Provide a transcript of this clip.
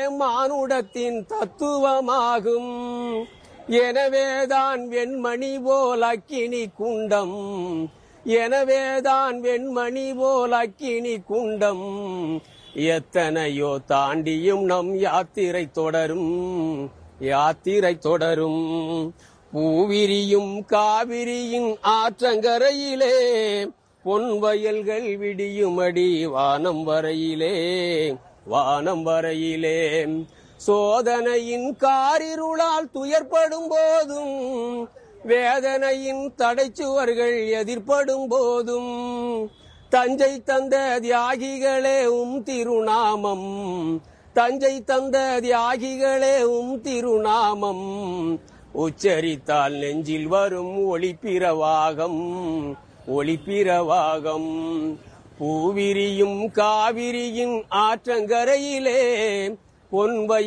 மானுடத்தின் தத்துவமாகும் எனவேதான் வெண்மணி போல் அக்கினி குண்டம் எனவேதான் வெண்மணி போல் அக்கினி குண்டம் எத்தனையோ தாண்டியும் நம் யாத்திரை தொடரும் யாத்திரை தொடரும் பூவிரியும் காவிரியின் ஆற்றங்கரையிலே பொன் வயல்கள் விடியுமடி வானம் வரையிலே வானம் வரையிலே சோதனையின் காரிருளால் துயர்படும் போதும் வேதனையின் தடைச்சுவர்கள் எதிர்ப்படும் போதும் தஞ்சை தந்த தியாகிகளே உம் திருநாமம் தஞ்சை தந்த தியாகிகளே உம் திருநாமம் உச்சரித்தால் நெஞ்சில் வரும் ஒளிப்பிரவாகம் ஒளிப்பிரவாகம் பூவிரியும் காவிரியின் ஆற்றங்கரையிலே பொன்வை